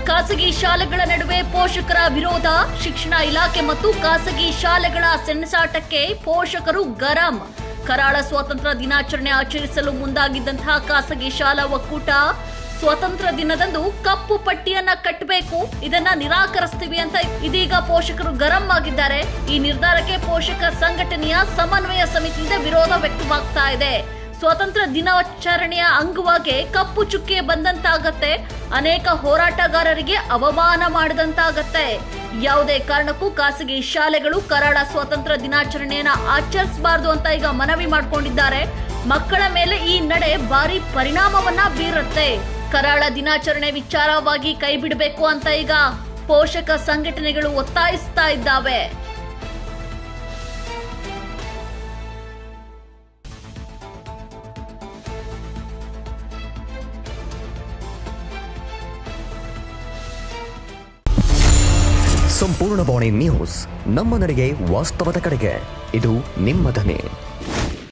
ಖಾಸಗಿ ಶಾಲೆಗಳ ನಡುವೆ ಪೋಷಕರ ವಿರೋಧ ಶಿಕ್ಷಣ ಇಲಾಖೆ ಮತ್ತು ಖಾಸಗಿ ಶಾಲೆಗಳ ಸೆಣಸಾಟಕ್ಕೆ ಪೋಷಕರು ಗರಂ ಕರಾಳ ಸ್ವಾತಂತ್ರ್ಯ ದಿನಾಚರಣೆ ಆಚರಿಸಲು ಮುಂದಾಗಿದ್ದಂತಹ ಖಾಸಗಿ ಶಾಲಾ ಒಕ್ಕೂಟ ಸ್ವಾತಂತ್ರ್ಯ ದಿನದಂದು ಕಪ್ಪು ಪಟ್ಟಿಯನ್ನ ಕಟ್ಟಬೇಕು ಇದನ್ನ ನಿರಾಕರಿಸ್ತೀವಿ ಅಂತ ಇದೀಗ ಪೋಷಕರು ಗರಂ ಆಗಿದ್ದಾರೆ ಈ ನಿರ್ಧಾರಕ್ಕೆ ಪೋಷಕ ಸಂಘಟನೆಯ ಸಮನ್ವಯ ಸಮಿತಿಯಿಂದ ವಿರೋಧ ವ್ಯಕ್ತವಾಗ್ತಾ ಇದೆ ಸ್ವಾತಂತ್ರ್ಯ ದಿನಾಚರಣೆಯ ಅಂಗವಾಗಿ ಕಪ್ಪು ಚುಕ್ಕೆ ಬಂದಂತಾಗತ್ತೆ ಅನೇಕ ಹೋರಾಟಗಾರರಿಗೆ ಅವಮಾನ ಮಾಡಿದಂತಾಗತ್ತೆ ಯಾವುದೇ ಕಾರಣಕ್ಕೂ ಖಾಸಗಿ ಶಾಲೆಗಳು ಕರಾಳ ಸ್ವಾತಂತ್ರ್ಯ ದಿನಾಚರಣೆಯನ್ನ ಆಚರಿಸಬಾರದು ಅಂತ ಈಗ ಮನವಿ ಮಾಡಿಕೊಂಡಿದ್ದಾರೆ ಮಕ್ಕಳ ಮೇಲೆ ಈ ನಡೆ ಭಾರಿ ಪರಿಣಾಮವನ್ನ ಬೀರುತ್ತೆ ಕರಾಳ ದಿನಾಚರಣೆ ವಿಚಾರವಾಗಿ ಕೈ ಬಿಡಬೇಕು ಅಂತ ಈಗ ಪೋಷಕ ಸಂಘಟನೆಗಳು ಒತ್ತಾಯಿಸ್ತಾ ಇದ್ದಾವೆ ಸಂಪೂರ್ಣ ಬಾಣಿ ನ್ಯೂಸ್ ನಮ್ಮ ನಡೆಗೆ ವಾಸ್ತವದ ಕಡೆಗೆ ಇದು ನಿಮ್ಮ ಧ್ವನಿ